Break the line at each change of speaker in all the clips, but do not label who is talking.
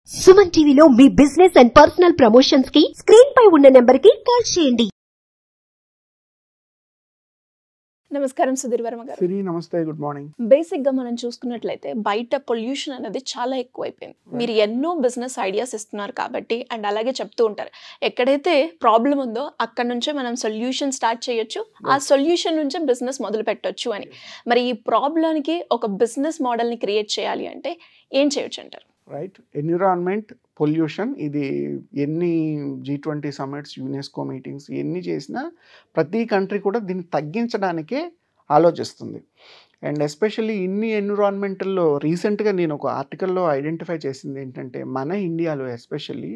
సుమన్ టీవీలో మీ business and personal promotions కి స్క్రీన్ పై ఉన్న నెంబర్ కి కాల్ చేయండి
నమస్కారం సుధీర్ వర్మ గారు
సిరి నమస్తే గుడ్ మార్నింగ్
బేసిక్ గా మనం చూసుకున్నట్లయితే బయట పొల్యూషన్ అనేది చాలా ఎక్కువైపోయింది మీరు ఎన్నో బిజినెస్ ఐడియాస్ ఇస్తున్నారు కాబట్టి అండ్ అలాగే చెప్తూ ఉంటారు ఎక్కడైతే ప్రాబ్లం ఉందో అక్కడ నుంచే మనం సొల్యూషన్ స్టార్ట్ చేయొచ్చు ఆ సొల్యూషన్ నుంచే బిజినెస్ మొదలు పెట్టొచ్చు అని మరి ఈ ప్రాబ్లంకి ఒక బిజినెస్ మోడల్ని క్రియేట్ చేయాలి అంటే ఏం చేయొచ్చు అంటారు
రైట్ ఎన్విరాన్మెంట్ పొల్యూషన్ ఇది ఎన్ని G twenty summits UNESCO meetings ఎన్ని చేసినా ప్రతి కంట్రీ కూడా దీన్ని తగ్గించడానికే ఆలోచిస్తుంది అండ్ ఎస్పెషల్లీ ఇన్ని ఎన్విరాన్మెంటల్లో రీసెంట్గా నేను ఒక ఆర్టికల్లో ఐడెంటిఫై చేసింది ఏంటంటే మన ఇండియాలో especially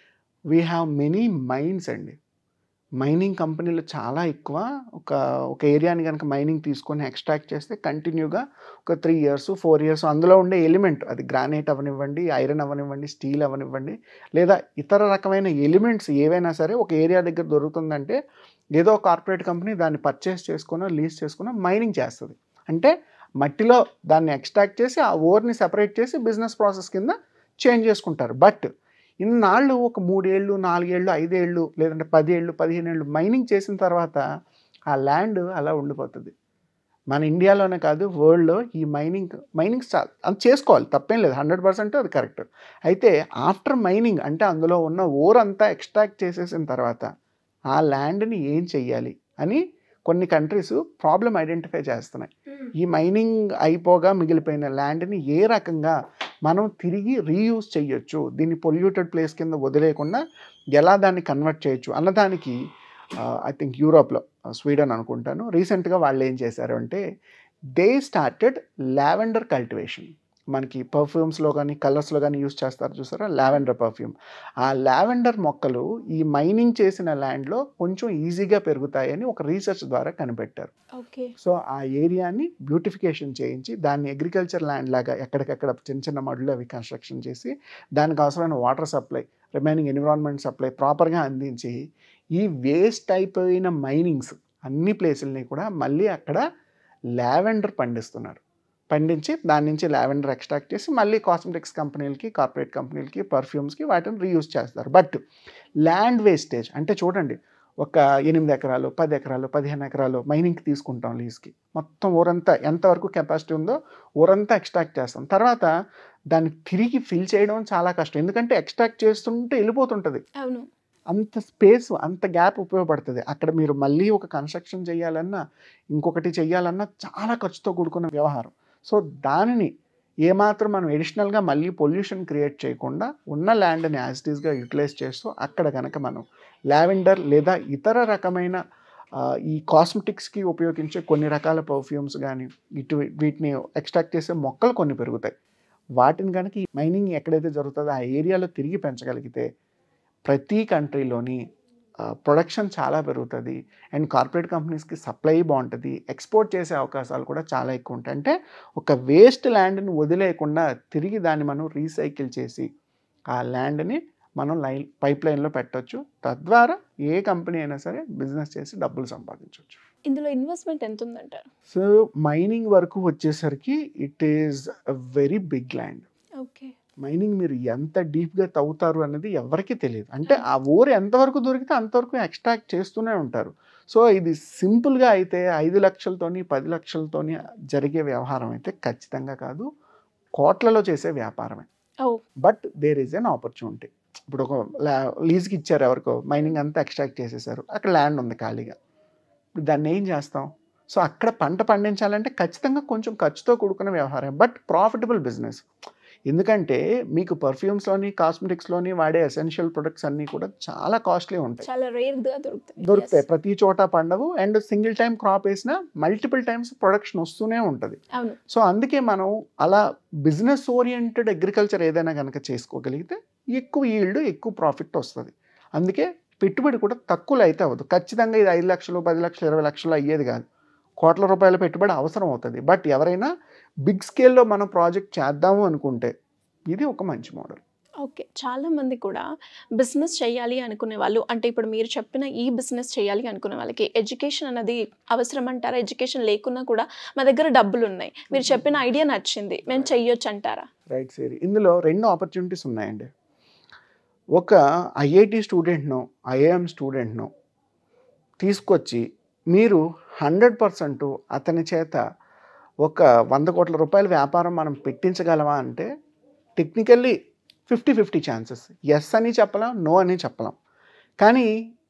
we have many mines అండి మైనింగ్ కంపెనీలు చాలా ఎక్కువ ఒక ఒక ఏరియాని కనుక మైనింగ్ తీసుకొని ఎక్స్ట్రాక్ట్ చేస్తే కంటిన్యూగా ఒక త్రీ ఇయర్స్ ఫోర్ ఇయర్స్ అందులో ఉండే ఎలిమెంట్ అది గ్రానైట్ అవనివ్వండి ఐరన్ అవనివ్వండి స్టీల్ అవనివ్వండి లేదా ఇతర రకమైన ఎలిమెంట్స్ ఏవైనా సరే ఒక ఏరియా దగ్గర దొరుకుతుందంటే ఏదో కార్పొరేట్ కంపెనీ దాన్ని పర్చేస్ చేసుకునో లీజ్ చేసుకునో మైనింగ్ చేస్తుంది అంటే మట్టిలో దాన్ని ఎక్స్ట్రాక్ట్ చేసి ఆ ఓర్ని సెపరేట్ చేసి బిజినెస్ ప్రాసెస్ కింద చేంజ్ చేసుకుంటారు బట్ ఇన్నాళ్ళు ఒక మూడేళ్ళు నాలుగేళ్ళు ఐదేళ్ళు లేదంటే పదేళ్ళు పదిహేను ఏళ్ళు మైనింగ్ చేసిన తర్వాత ఆ ల్యాండ్ అలా ఉండిపోతుంది మన ఇండియాలోనే కాదు వరల్డ్లో ఈ మైనింగ్ మైనింగ్ స్టార్ట్ అది చేసుకోవాలి తప్పేం లేదు హండ్రెడ్ పర్సెంట్ అది కరెక్ట్ అయితే ఆఫ్టర్ మైనింగ్ అంటే అందులో ఉన్న ఓర్ అంతా ఎక్స్ట్రాక్ట్ చేసేసిన తర్వాత ఆ ల్యాండ్ని ఏం చెయ్యాలి అని కొన్ని కంట్రీస్ ప్రాబ్లం ఐడెంటిఫై చేస్తున్నాయి ఈ మైనింగ్ అయిపోగా మిగిలిపోయిన ల్యాండ్ని ఏ రకంగా మనం తిరిగి రీయూజ్ చేయొచ్చు దీన్ని పొల్యూటెడ్ ప్లేస్ కింద వదిలేయకుండా ఎలా దాన్ని కన్వర్ట్ చేయొచ్చు అన్నదానికి ఐ థింక్ యూరోప్లో స్వీడన్ అనుకుంటాను రీసెంట్గా వాళ్ళు ఏం చేశారు అంటే దే స్టార్టెడ్ లావెండర్ కల్టివేషన్ మనకి పర్ఫ్యూమ్స్లో కానీ కలర్స్లో కానీ యూస్ చేస్తారు చూసారా లావెండర్ పర్ఫ్యూమ్ ఆ లావెండర్ మొక్కలు ఈ మైనింగ్ చేసిన ల్యాండ్లో కొంచెం ఈజీగా పెరుగుతాయని ఒక రీసెర్చ్ ద్వారా కనిపెట్టారు
ఓకే
సో ఆ ఏరియాని బ్యూటిఫికేషన్ చేయించి దాన్ని అగ్రికల్చర్ ల్యాండ్ లాగా ఎక్కడికక్కడ చిన్న చిన్న మడులు అవి కన్స్ట్రక్షన్ చేసి దానికి అవసరమైన water supply remaining environment supply ప్రాపర్గా అందించి ఈ వేస్ట్ అయిపోయిన మైనింగ్స్ అన్ని ప్లేసుల్ని కూడా మళ్ళీ అక్కడ లావెండర్ పండిస్తున్నారు పండించి దాని నుంచి లావెండర్ ఎక్స్ట్రాక్ట్ చేసి మళ్ళీ కాస్మెటిక్స్ కంపెనీలకి కార్పొరేట్ కంపెనీలకి పర్ఫ్యూమ్స్కి వాటిని రీయూజ్ చేస్తారు బట్ ల్యాండ్ వేస్టేజ్ అంటే చూడండి ఒక ఎనిమిది ఎకరాలు పది ఎకరాలు పదిహేను ఎకరాలు మైనింగ్కి తీసుకుంటాం లీజ్కి మొత్తం ఊరంతా ఎంతవరకు కెపాసిటీ ఉందో ఊరంతా ఎక్స్ట్రాక్ట్ చేస్తాం తర్వాత దాన్ని తిరిగి ఫిల్ చేయడం చాలా కష్టం ఎందుకంటే ఎక్స్ట్రాక్ట్ చేస్తుంటే వెళ్ళిపోతుంటుంది
అవును
అంత స్పేస్ అంత గ్యాప్ ఉపయోగపడుతుంది అక్కడ మీరు మళ్ళీ ఒక కన్స్ట్రక్షన్ చేయాలన్నా ఇంకొకటి చేయాలన్నా చాలా ఖర్చుతో కూడుకున్న వ్యవహారం సో దానిని ఏమాత్రం మనం ఎడిషనల్గా మళ్ళీ పొల్యూషన్ క్రియేట్ చేయకుండా ఉన్న ల్యాండ్ని యాజ్ ఇట్ ఈస్గా యూటిలైజ్ చేస్తూ అక్కడ కనుక మనం లావెండర్ లేదా ఇతర రకమైన ఆ, ఈ కాస్మెటిక్స్కి ఉపయోగించే కొన్ని రకాల పర్ఫ్యూమ్స్ కానీ ఇటు వీటిని ఎక్స్ట్రాక్ట్ చేసే మొక్కలు కొన్ని పెరుగుతాయి వాటిని కనుక ఈ మైనింగ్ ఎక్కడైతే జరుగుతుందో ఆ ఏరియాలో తిరిగి పెంచగలిగితే ప్రతి కంట్రీలోని ప్రొడక్షన్ చాలా పెరుగుతుంది అండ్ కార్పొరేట్ కంపెనీస్కి సప్లై బాగుంటుంది ఎక్స్పోర్ట్ చేసే అవకాశాలు కూడా చాలా ఎక్కువ ఉంటాయి అంటే ఒక వేస్ట్ ల్యాండ్ని వదిలేయకుండా తిరిగి దాన్ని మనం రీసైకిల్ చేసి ఆ ల్యాండ్ని మనం లైన్ పైప్ లైన్లో పెట్టొచ్చు తద్వారా ఏ కంపెనీ అయినా సరే బిజినెస్ చేసి డబ్బులు సంపాదించవచ్చు
ఇందులో ఇన్వెస్ట్మెంట్ ఎంత ఉందంటారు
సో మైనింగ్ వరకు వచ్చేసరికి it is a very big land
okay
mining మీరు ఎంత డీప్గా తవ్వుతారు అనేది ఎవరికీ తెలియదు అంటే ఆ ఊరు ఎంతవరకు దొరికితే అంతవరకు ఎక్స్ట్రాక్ట్ చేస్తూనే ఉంటారు సో ఇది సింపుల్గా అయితే ఐదు లక్షలతోని పది లక్షలతోని జరిగే వ్యవహారం అయితే ఖచ్చితంగా కాదు కోట్లలో చేసే వ్యాపారమే
oh
but there is an opportunity ఇప్పుడు ఒక లీజ్కి ఇచ్చారు ఎవరికో మైనింగ్ అంతా ఎక్స్ట్రాక్ట్ చేసేసారు అక్కడ ల్యాండ్ ఉంది ఖాళీగా ఇప్పుడు దాన్ని ఏం చేస్తాం సో అక్కడ పంట పండించాలంటే ఖచ్చితంగా కొంచెం ఖర్చుతో కూడుకున్న వ్యవహారం బట్ ప్రాఫిటబుల్ బిజినెస్ ఎందుకంటే మీకు పర్ఫ్యూమ్స్లోని కాస్మెటిక్స్లోని వాడే ఎసెన్షియల్ ప్రొడక్ట్స్ అన్నీ కూడా చాలా కాస్ట్లీ ఉంటాయి
చాలా రేర్ గా దొరుకుతాయి
దొరుకుతాయి
Yes.
ప్రతి చోట పండవు అండ్ సింగిల్ టైం క్రాప్ వేసినా మల్టిపుల్ టైమ్స్ ప్రొడక్షన్ వస్తూనే ఉంటుంది
అవును
సో అందుకే మనం అలా బిజినెస్ ఓరియంటెడ్ అగ్రికల్చర్ ఏదైనా కనుక చేసుకోగలిగితే ఎక్కువ ఈల్డ్ ఎక్కువ ప్రాఫిట్ వస్తుంది అందుకే పెట్టుబడి కూడా తక్కువలో అయితే అవ్వదు ఖచ్చితంగా ఇది ఐదు లక్షలు పది లక్షలు ఇరవై లక్షలు అయ్యేది కాదు కోట్ల రూపాయల పెట్టుబడి అవసరం అవుతుంది బట్ ఎవరైనా బిగ్ స్కేల్లో మనం ప్రాజెక్ట్ చేద్దాము అనుకుంటే ఇది ఒక మంచి మోడల్
ఓకే చాలా మంది కూడా బిజినెస్ చేయాలి అనుకునే వాళ్ళు అంటే ఇప్పుడు మీరు చెప్పిన ఈ బిజినెస్ చేయాలి అనుకునే వాళ్ళకి ఎడ్యుకేషన్ అనేది అవసరం అంటారా ఎడ్యుకేషన్ లేకున్నా కూడా మా దగ్గర డబ్బులు ఉన్నాయి మీరు చెప్పిన ఐడియా నచ్చింది మేము చెయ్యొచ్చు అంటారా
రైట్ సరి ఇందులో రెండు ఆపర్చునిటీస్ ఉన్నాయండి ఒక ఐఐటి స్టూడెంట్ను ఐఐఎం స్టూడెంట్ను తీసుకొచ్చి మీరు హండ్రెడ్ పర్సెంట్ అతని చేత ఒక వంద కోట్ల రూపాయల వ్యాపారం మనం పెట్టించగలమా అంటే technically fifty fifty chances yes అని చెప్పలేం నో అని చెప్పలేం కానీ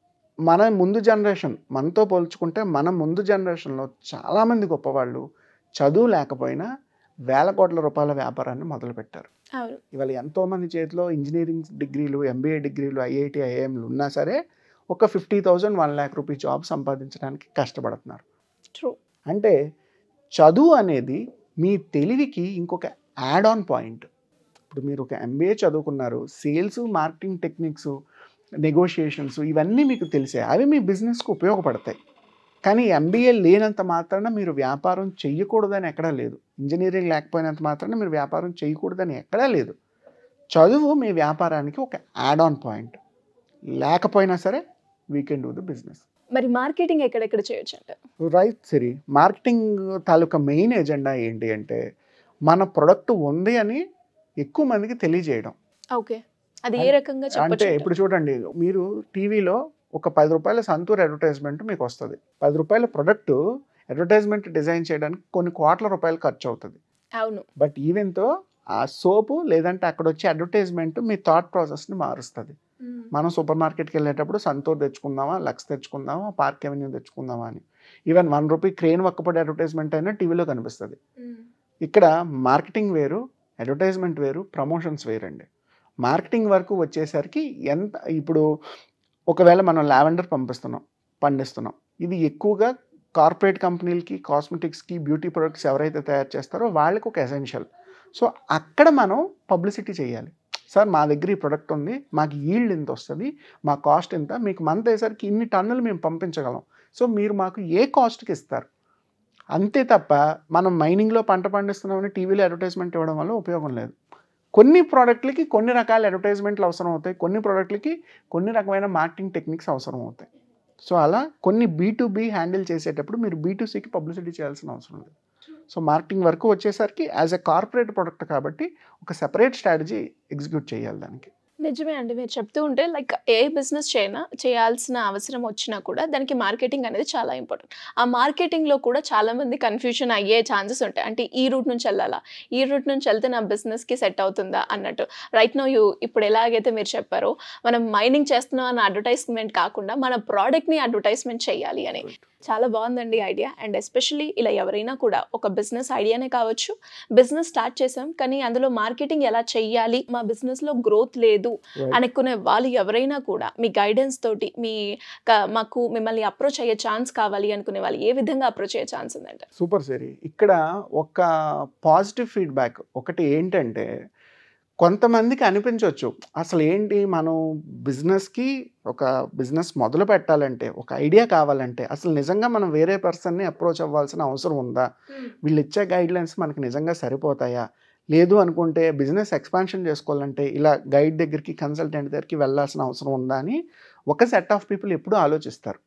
మన ముందు జనరేషన్ మనతో పోల్చుకుంటే మన ముందు జనరేషన్లో చాలామంది గొప్పవాళ్ళు చదువు లేకపోయినా వేల కోట్ల రూపాయల వ్యాపారాన్ని మొదలుపెట్టారు
అవును
ఇవాళ ఎంతోమంది చేతిలో ఇంజనీరింగ్ డిగ్రీలు ఎంబీఏ డిగ్రీలు ఐఐటి ఐఐఎంలు ఉన్నా సరే ఒక fifty thousand one lakh rupee job సంపాదించడానికి కష్టపడుతున్నారు
ట్రూ
అంటే చదువు అనేది మీ తెలివికి ఇంకొక యాడ్ ఆన్ పాయింట్ ఇప్పుడు మీరు ఒక ఎంబీఏ చదువుకున్నారు సేల్స్ మార్కెటింగ్ టెక్నిక్స్ నెగోషియేషన్స్ ఇవన్నీ మీకు తెలిసే అవి మీ బిజినెస్కి ఉపయోగపడతాయి కానీ ఎంబీఏ లేనంత మాత్రాన మీరు వ్యాపారం చెయ్యకూడదని ఎక్కడా లేదు ఇంజనీరింగ్ లేకపోయినంత మాత్రాన మీరు వ్యాపారం చేయకూడదని ఎక్కడా లేదు చదువు మీ వ్యాపారానికి ఒక యాడ్ ఆన్ పాయింట్ లేకపోయినా సరే we can do the business
మరి మార్కెటింగ్ ఎక్కడెక్కడ చేయొచ్చు అంటారు
రైట్ సిరి మార్కెటింగ్ తాలూకా మెయిన్ ఎజెండా ఏంటి అంటే మన ప్రొడక్ట్ ఉంది అని ఎక్కువ మందికి తెలియజేయడం
ఓకే అది ఏ రకంగా
అంటే
చెప్పొచ్చు
ఇప్పుడు చూడండి మీరు టీవీలో ఒక పది రూపాయల సంతూర్ అడ్వర్టైజ్మెంట్ మీకు వస్తుంది పది రూపాయల ప్రొడక్ట్ అడ్వర్టైజ్మెంట్ డిజైన్ చేయడానికి కొన్ని కోట్ల రూపాయలు ఖర్చు అవుతుంది
అవును
బట్ ఈవెన్తో ఆ సోపు లేదంటే అక్కడ వచ్చే అడ్వర్టైజ్మెంట్ మీ థాట్ ప్రాసెస్ని మారుస్తుంది మనం సూపర్ మార్కెట్కి వెళ్ళేటప్పుడు సంతూర్ తెచ్చుకుందామా లక్స్ తెచ్చుకుందామా పార్క్ అవెన్యూ తెచ్చుకుందామా అని ఈవెన్ వన్ రూపీ క్రేన్ ఒక్కపడి అడ్వర్టైజ్మెంట్ అయినా టీవీలో కనిపిస్తుంది ఇక్కడ మార్కెటింగ్ వేరు అడ్వర్టైజ్మెంట్ వేరు ప్రమోషన్స్ వేరండి మార్కెటింగ్ వరకు వచ్చేసరికి ఎంత ఇప్పుడు ఒకవేళ మనం లావెండర్ పంపిస్తున్నాం పండిస్తున్నాం ఇది ఎక్కువగా కార్పొరేట్ కంపెనీలకి కాస్మెటిక్స్కి బ్యూటీ ప్రొడక్ట్స్ ఎవరైతే తయారు చేస్తారో వాళ్ళకి ఒక ఎసెన్షియల్ సో అక్కడ మనం పబ్లిసిటీ చేయాలి సార్ మా దగ్గర ఈ ప్రొడక్ట్ ఉంది మాకు ఈల్డ్ ఇంత వస్తుంది మా కాస్ట్ ఇంత మీకు మంత్ అయ్యేసరికి ఇన్ని టన్నులు మేము పంపించగలం సో మీరు మాకు ఏ కాస్ట్కి ఇస్తారు అంతే తప్ప మనం మైనింగ్లో పంట పండిస్తున్నామని టీవీలో అడ్వర్టైజ్మెంట్ ఇవ్వడం వల్ల ఉపయోగం లేదు కొన్ని ప్రోడక్ట్లకి కొన్ని రకాల అడ్వర్టైజ్మెంట్లు అవసరం అవుతాయి కొన్ని ప్రోడక్ట్లకి కొన్ని రకమైన మార్కెటింగ్ టెక్నిక్స్ అవసరం అవుతాయి సో అలా కొన్ని బీ టు బీ హ్యాండిల్ చేసేటప్పుడు మీరు బీ టు సికి పబ్లిసిటీ చేయాల్సిన అవసరం లేదు సో మార్కెటింగ్ వరకు వచ్చేసరికి యాజ్ ఎ కార్పొరేట్ ప్రొడక్ట్ కాబట్టి ఒక సెపరేట్ స్ట్రాటజీ ఎగ్జిక్యూట్ చేయాలి దానికి
నిజమే అండి మీరు చెప్తూ ఉంటే లైక్ ఏ బిజినెస్ చేయనా చేయాల్సిన అవసరం వచ్చినా కూడా దానికి మార్కెటింగ్ అనేది చాలా ఇంపార్టెంట్ ఆ మార్కెటింగ్లో కూడా చాలా మంది కన్ఫ్యూజన్ అయ్యే ఛాన్సెస్ ఉంటాయి అంటే ఈ రూట్ నుంచి వెళ్ళాలా ఈ రూట్ నుంచి వెళ్తే నా బిజినెస్కి సెట్ అవుతుందా అన్నట్టు రైట్ నో యూ ఇప్పుడు ఎలాగైతే మీరు చెప్పారో మనం మైనింగ్ చేస్తున్నాం అన్న అడ్వర్టైజ్మెంట్ కాకుండా మన ప్రోడక్ట్ని అడ్వర్టైజ్మెంట్ చేయాలి అని చాలా బాగుందండి ఐడియా అండ్ ఎస్పెషల్లీ ఇలా ఎవరైనా కూడా ఒక బిజినెస్ ఐడియానే కావచ్చు బిజినెస్ స్టార్ట్ చేసాం కానీ అందులో మార్కెటింగ్ ఎలా చెయ్యాలి మా బిజినెస్లో గ్రోత్ లేదు అనుకునే వాళ్ళు ఎవరైనా కూడా మీ గైడెన్స్ తోటి మీ క- మాకు మిమ్మల్ని అప్రోచ్ అయ్యే ఛాన్స్ కావాలి అనుకునే వాళ్ళు ఏ విధంగా అప్రోచ్ అయ్యే ఛాన్స్ ఉందంట
సూపర్ సిరి ఇక్కడ ఒక పాజిటివ్ ఫీడ్బ్యాక్ ఒకటి ఏంటంటే కొంతమందికి అనిపించవచ్చు అసలు ఏంటి మనం బిజినెస్కి ఒక బిజినెస్ మొదలు పెట్టాలంటే ఒక ఐడియా కావాలంటే అసలు నిజంగా మనం వేరే పర్సన్ని అప్రోచ్ అవ్వాల్సిన అవసరం ఉందా వీళ్ళు ఇచ్చే గైడ్లైన్స్ మనకి నిజంగా సరిపోతాయా లేదు అనుకుంటే బిజినెస్ ఎక్స్పాన్షన్ చేసుకోవాలంటే ఇలా గైడ్ దగ్గరికి కన్సల్టెంట్ దగ్గరికి వెళ్ళాల్సిన అవసరం ఉందా అని ఒక సెట్ ఆఫ్ పీపుల్ ఎప్పుడూ ఆలోచిస్తారు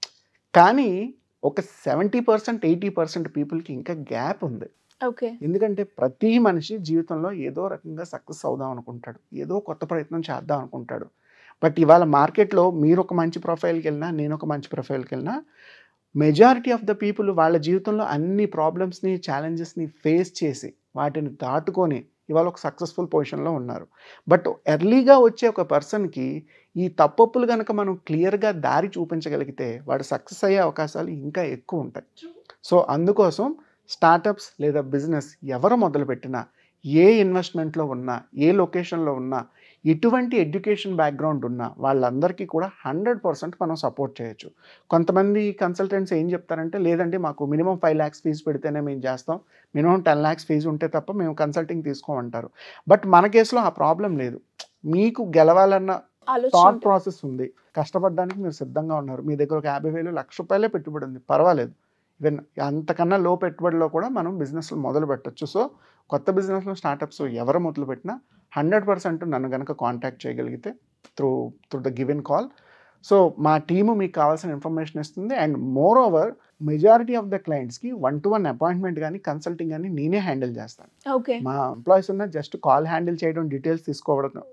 కానీ ఒక సెవెంటీ పర్సెంట్ ఎయిటీ పర్సెంట్ పీపుల్కి ఇంకా గ్యాప్ ఉంది
ఓకే
ఎందుకంటే ప్రతి మనిషి జీవితంలో ఏదో రకంగా సక్సెస్ అవుదాం అనుకుంటాడు ఏదో కొత్త ప్రయత్నం చేద్దాం అనుకుంటాడు బట్ ఇవాళ మార్కెట్లో మీరు ఒక మంచి ప్రొఫైల్కి వెళ్ళినా నేను ఒక మంచి ప్రొఫైల్కి వెళ్ళినా మెజారిటీ ఆఫ్ ద పీపుల్ వాళ్ళ జీవితంలో అన్ని ప్రాబ్లమ్స్ని ఛాలెంజెస్ని ఫేస్ చేసి వాటిని దాటుకొని ఇవాళ ఒక సక్సెస్ఫుల్ పొజిషన్లో ఉన్నారు బట్ ఎర్లీగా వచ్చే ఒక పర్సన్కి ఈ తప్పొప్పులు కనుక మనం క్లియర్గా దారి చూపించగలిగితే వాడు సక్సెస్ అయ్యే అవకాశాలు ఇంకా ఎక్కువ ఉంటాయి సో అందుకోసం స్టార్టప్స్ లేదా బిజినెస్ ఎవరు మొదలుపెట్టినా ఏ ఇన్వెస్ట్మెంట్లో ఉన్నా ఏ లొకేషన్లో ఉన్నా ఎటువంటి ఎడ్యుకేషన్ బ్యాక్గ్రౌండ్ ఉన్నా వాళ్ళందరికీ కూడా హండ్రెడ్ పర్సెంట్ మనం సపోర్ట్ చేయొచ్చు కొంతమంది కన్సల్టెంట్స్ ఏం చెప్తారంటే లేదండి మాకు మినిమం ఫైవ్ ల్యాక్స్ ఫీజు పెడితేనే మేము చేస్తాం మినిమం టెన్ ల్యాక్స్ ఫీజు ఉంటే తప్ప మేము కన్సల్టింగ్ తీసుకోమంటారు బట్ మన కేసులో ఆ ప్రాబ్లం లేదు మీకు గెలవాలన్న థాట్
ఆలోచన
ప్రాసెస్ ఉంది కష్టపడడానికి మీరు సిద్ధంగా ఉన్నారు మీ దగ్గర ఒక యాభై వేలు లక్ష రూపాయలే పెట్టుబడి ఉంది పర్వాలేదు ఈవెన్ అంతకన్నా లో పెట్టుబడిలో కూడా మనం బిజినెస్లు మొదలు పెట్టచ్చు సో కొత్త బిజినెస్లో స్టార్టప్స్ ఎవరు మొదలు పెట్టినా హండ్రెడ్ పర్సెంట్ నన్ను కనుక కాంటాక్ట్ చేయగలిగితే through through the given call so మా టీము మీకు కావాల్సిన ఇన్ఫర్మేషన్ ఇస్తుంది and moreover majority of the క్లయింట్స్కి వన్ టు వన్ అపాయింట్మెంట్ కానీ కన్సల్టింగ్ కానీ నేనే హ్యాండిల్ చేస్తాను
ఓకే
మా ఎంప్లాయీస్ ఉన్న జస్ట్ కాల్ హ్యాండిల్ చేయడం డీటెయిల్స్ తీసుకోవడం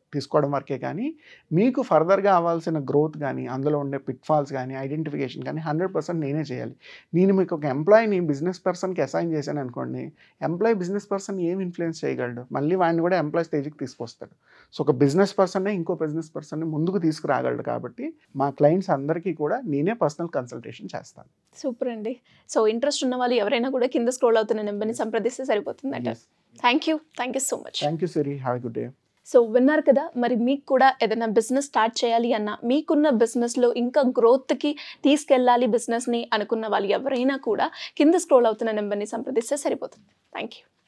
తీసుకోవడం వరకే కానీ మీకు ఫర్దర్గా అవ్వాల్సిన గ్రోత్ కానీ అందులో ఉండే పిట్ఫాల్స్ కానీ ఐడెంటిఫికేషన్ కానీ హండ్రెడ్ పర్సెంట్ నేనే చేయాలి నేను మీకు ఒక ఎంప్లాయీని బిజినెస్ పర్సన్కి అసైన్ చేశాను అనుకోండి ఎంప్లాయీ బిజినెస్ పర్సన్ ఏం ఇన్ఫ్లుయెన్స్ చేయగలడు మళ్ళీ వాడిని కూడా ఎంప్లాయీ స్టేజ్కి తీసుకొస్తాడు సో ఒక బిజినెస్ పర్సన్నే ఇంకో బిజినెస్ పర్సన్ని ముందుకు తీసుకురాగలడు కాబట్టి మా క్లయింట్స్ అందరికీ కూడా నేనే పర్సనల్ కన్సల్టేషన్ చేస్తాను
సూపర్ అండి సో ఇంట్రెస్ట్ ఉన్న వాళ్ళు ఎవరైనా కూడా కింద స్క్రోల్ అవుతున్న నెంబర్ని సంప్రదిస్తే సరిపోతుందంట thank you thank you so much
thank you Siri have a good day
so విన్నారు కదా మరి మీకు కూడా ఏదైనా బిజినెస్ స్టార్ట్ చేయాలి అన్న మీకున్న బిజినెస్లో ఇంకా గ్రోత్కి తీసుకెళ్ళాలి బిజినెస్ని అనుకున్న వాళ్ళు ఎవరైనా కూడా కింద స్క్రోల్ అవుతున్న నెంబర్ని సంప్రదిస్తే సరిపోతుంది థ్యాంక్ యూ